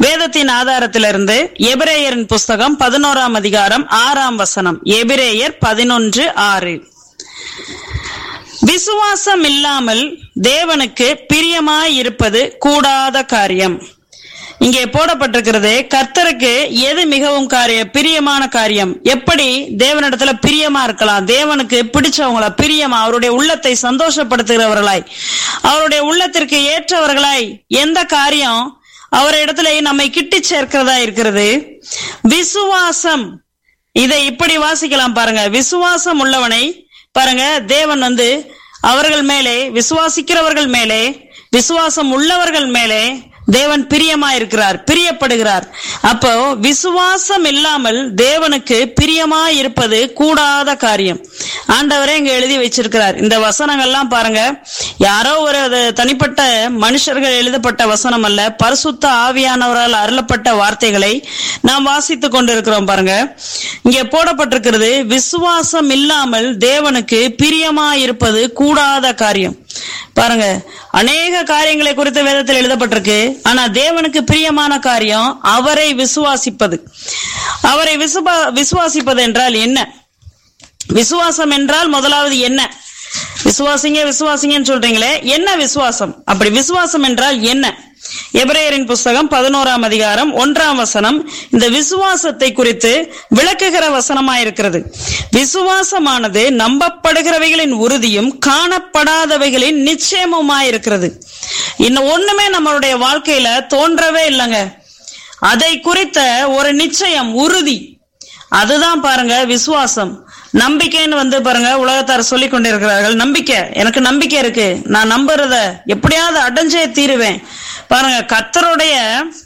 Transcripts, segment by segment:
வேதத்தின் ஆதாரத்திலிருந்து எபிரேயரின் புஸ்தகம் பதினோராம் அதிகாரம் ஆறாம் வசனம் எபிரேயர் பதினொன்று ஆறு விசுவாசம் இல்லாமல் தேவனுக்கு பிரியமாயிருப்பது கூடாத காரியம் இங்கே போடப்பட்டிருக்கிறது கர்த்தருக்கு எது மிகவும் காரியம் பிரியமான காரியம் எப்படி தேவனிடத்துல பிரியமா இருக்கலாம் தேவனுக்கு பிடிச்சவங்களா பிரியமா அவருடைய உள்ளத்தை சந்தோஷப்படுத்துகிறவர்களாய் அவருடைய உள்ளத்திற்கு ஏற்றவர்களாய் எந்த காரியம் அவர் இடத்துல நம்மை கிட்டி சேர்க்கிறதா இருக்கிறது விசுவாசம் இதை இப்படி வாசிக்கலாம் பாருங்க விசுவாசம் உள்ளவனை பாருங்க தேவன் வந்து அவர்கள் மேலே விசுவாசிக்கிறவர்கள் மேலே விசுவாசம் உள்ளவர்கள் மேலே தேவன் பிரியமா இருக்கிறார் பிரியப்படுகிறார் அப்போ விசுவாசம் இல்லாமல் தேவனுக்கு பிரியமா இருப்பது கூடாத காரியம் ஆண்டவரே இங்க எழுதி வச்சிருக்கிறார் இந்த வசனங்கள்லாம் பாருங்க யாரோ ஒரு அது தனிப்பட்ட மனுஷர்கள் எழுதப்பட்ட வசனம் அல்ல பரிசுத்த ஆவியானவரால் அருளப்பட்ட வார்த்தைகளை நாம் வாசித்துக் கொண்டிருக்கிறோம் பாருங்க இங்கே போடப்பட்டிருக்கிறது விசுவாசம் இல்லாமல் தேவனுக்கு பிரியமா இருப்பது கூடாத காரியம் பாருங்க அநேக காரியங்களை குறித்து வேதத்தில் எழுதப்பட்டிருக்கு ஆனா தேவனுக்கு பிரியமான காரியம் அவரை விசுவாசிப்பது அவரை விசுவா விசுவாசிப்பது என்றால் என்ன விசுவாசம் என்றால் முதலாவது என்ன விசுவாசிங்க விசுவாசிங்கன்னு சொல்றீங்களே என்ன விசுவாசம் அப்படி விசுவாசம் என்றால் என்ன எபிரேயரின் புஸ்தகம் பதினோராம் அதிகாரம் ஒன்றாம் வசனம் இந்த விசுவாசத்தை குறித்து விளக்குகிற வசனமாயிருக்கிறது விசுவாசமானது நம்பப்படுகிறவைகளின் உறுதியும் காணப்படாதவைகளின் நிச்சயமுமாயிருக்கிறது இன்னும் ஒண்ணுமே நம்மளுடைய வாழ்க்கையில தோன்றவே இல்லைங்க அதை குறித்த ஒரு நிச்சயம் உறுதி அதுதான் பாருங்க விசுவாசம் நம்பிக்கைன்னு வந்து பாருங்க உலகத்தார் சொல்லிக் கொண்டிருக்கிறார்கள் நம்பிக்கை எனக்கு நம்பிக்கை இருக்கு நான் நம்புறத எப்படியாவது அடைஞ்சே தீருவேன் பாருங்க கர்த்தருடைய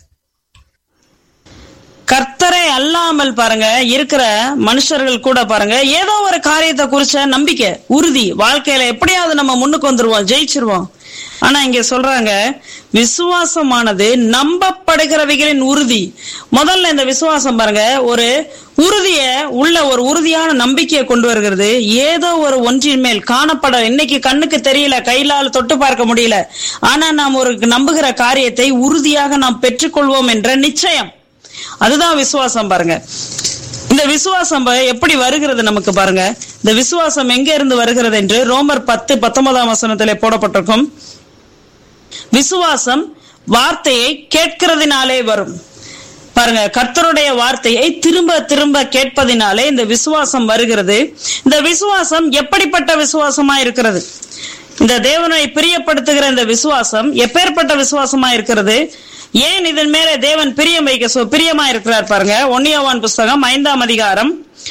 கர்த்தரை அல்லாமல் பாருங்க இருக்கிற மனுஷர்கள் கூட பாருங்க ஏதோ ஒரு காரியத்தை குறிச்ச நம்பிக்கை உறுதி வாழ்க்கையில எப்படியாவது நம்ம முன்னுக்கு வந்துருவோம் ஜெயிச்சிருவோம் ஆனா இங்க சொல்றாங்க விசுவாசமானது நம்பப்படுகிறவைகளின் உறுதி முதல்ல இந்த விசுவாசம் பாருங்க ஒரு உறுதிய உள்ள ஒரு உறுதியான நம்பிக்கையை கொண்டு வருகிறது ஏதோ ஒரு ஒன்றின் மேல் காணப்பட இன்னைக்கு கண்ணுக்கு தெரியல கையிலால் தொட்டு பார்க்க முடியல ஆனா நாம் ஒரு நம்புகிற காரியத்தை உறுதியாக நாம் பெற்றுக்கொள்வோம் என்ற நிச்சயம் அதுதான் விசுவாசம் பாருங்க இந்த விசுவாசம் எப்படி வருகிறது நமக்கு பாருங்க இந்த விசுவாசம் எங்க இருந்து வருகிறது என்று ரோமர் பத்து பத்தொன்பதாம் வசனத்திலே போடப்பட்டிருக்கும் விசுவாசம் வார்த்தையை கேட்கிறதுனாலே வரும் பாருங்க கர்த்தருடைய வார்த்தையை திரும்ப திரும்ப கேட்பதினாலே இந்த விசுவாசம் வருகிறது இந்த விசுவாசம் எப்படிப்பட்ட விசுவாசமா இருக்கிறது இந்த தேவனை பிரியப்படுத்துகிற இந்த விசுவாசம் எப்பேற்பட்ட விசுவாசமா இருக்கிறது ஏன் இதன் மேல தேவன் பிரியம் வைக்க பிரியமா இருக்கிறார் பாருங்க ஒன்னியவான் புஸ்தகம் ஐந்தாம் அதிகாரம்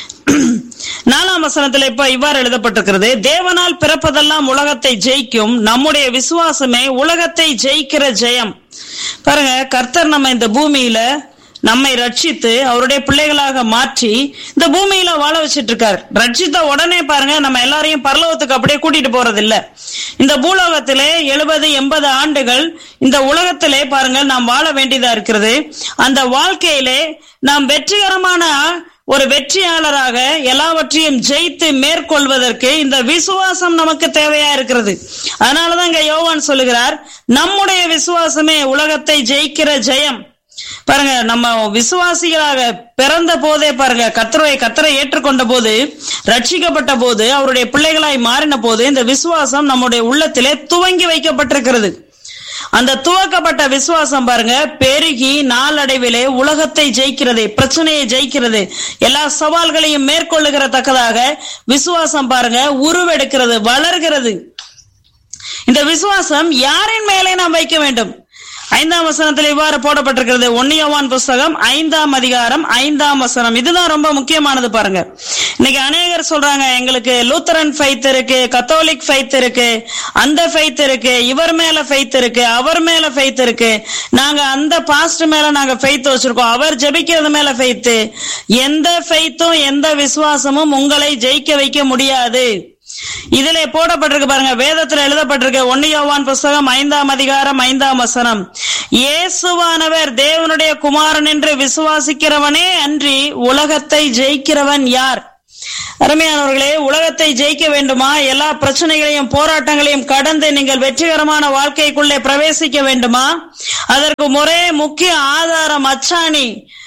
நாலாம் வசனத்துல இப்ப இவ்வாறு எழுதப்பட்டிருக்கிறது தேவனால் பிறப்பதெல்லாம் உலகத்தை ஜெயிக்கும் நம்முடைய விசுவாசமே உலகத்தை ஜெயிக்கிற ஜெயம் பாருங்க கர்த்தர் நம்ம இந்த பூமியில நம்மை ரட்சித்து அவருடைய பிள்ளைகளாக மாற்றி இந்த பூமியில வாழ வச்சிட்டு இருக்காரு ரட்சித்த உடனே பாருங்க நம்ம எல்லாரையும் பரலோகத்துக்கு அப்படியே கூட்டிட்டு போறது இல்ல இந்த பூலோகத்திலே எழுபது எண்பது ஆண்டுகள் இந்த உலகத்திலே பாருங்க நாம் வாழ வேண்டியதா இருக்கிறது அந்த வாழ்க்கையிலே நாம் வெற்றிகரமான ஒரு வெற்றியாளராக எல்லாவற்றையும் ஜெயித்து மேற்கொள்வதற்கு இந்த விசுவாசம் நமக்கு தேவையா இருக்கிறது அதனாலதான் இங்க யோவான் சொல்லுகிறார் நம்முடைய விசுவாசமே உலகத்தை ஜெயிக்கிற ஜெயம் பாருங்க நம்ம விசுவாசிகளாக பிறந்த போதே பாருங்க கத்தரை கத்தரை ஏற்றுக்கொண்ட போது ரட்சிக்கப்பட்ட போது அவருடைய பிள்ளைகளாய் மாறின போது இந்த விசுவாசம் நம்முடைய உள்ளத்திலே துவங்கி வைக்கப்பட்டிருக்கிறது அந்த துவக்கப்பட்ட விசுவாசம் பாருங்க பெருகி நாளடைவிலே உலகத்தை ஜெயிக்கிறது பிரச்சனையை ஜெயிக்கிறது எல்லா சவால்களையும் மேற்கொள்ளுகிற தக்கதாக விசுவாசம் பாருங்க உருவெடுக்கிறது வளர்கிறது இந்த விசுவாசம் யாரின் மேலே நாம் வைக்க வேண்டும் ஐந்தாம் வசனத்தில் இவ்வாறு போடப்பட்டிருக்கிறது ஒன்னியவான் புஸ்தகம் ஐந்தாம் அதிகாரம் ஐந்தாம் வசனம் இதுதான் ரொம்ப முக்கியமானது பாருங்க இன்னைக்கு அநேகர் சொல்றாங்க எங்களுக்கு லூத்தரன் ஃபைத் இருக்கு கத்தோலிக் ஃபைத் இருக்கு அந்த ஃபைத் இருக்கு இவர் மேல ஃபைத் இருக்கு அவர் மேல ஃபைத் இருக்கு நாங்க அந்த பாஸ்ட் மேல நாங்க ஃபைத் வச்சிருக்கோம் அவர் ஜெபிக்கிறது மேல ஃபைத்து எந்த ஃபைத்தும் எந்த விசுவாசமும் உங்களை ஜெயிக்க வைக்க முடியாது இதுல போடப்பட்டிருக்கு பாருங்க வேதத்துல எழுதப்பட்டிருக்கு ஒன்னியோவான் புஸ்தகம் ஐந்தாம் அதிகாரம் ஐந்தாம் வசனம் இயேசுவானவர் தேவனுடைய குமாரன் என்று விசுவாசிக்கிறவனே அன்றி உலகத்தை ஜெயிக்கிறவன் யார் அருமையானவர்களே உலகத்தை ஜெயிக்க வேண்டுமா எல்லா பிரச்சனைகளையும் போராட்டங்களையும் கடந்து நீங்கள் வெற்றிகரமான வாழ்க்கைக்குள்ளே பிரவேசிக்க வேண்டுமா அதற்கு முறை முக்கிய ஆதாரம் அச்சாணி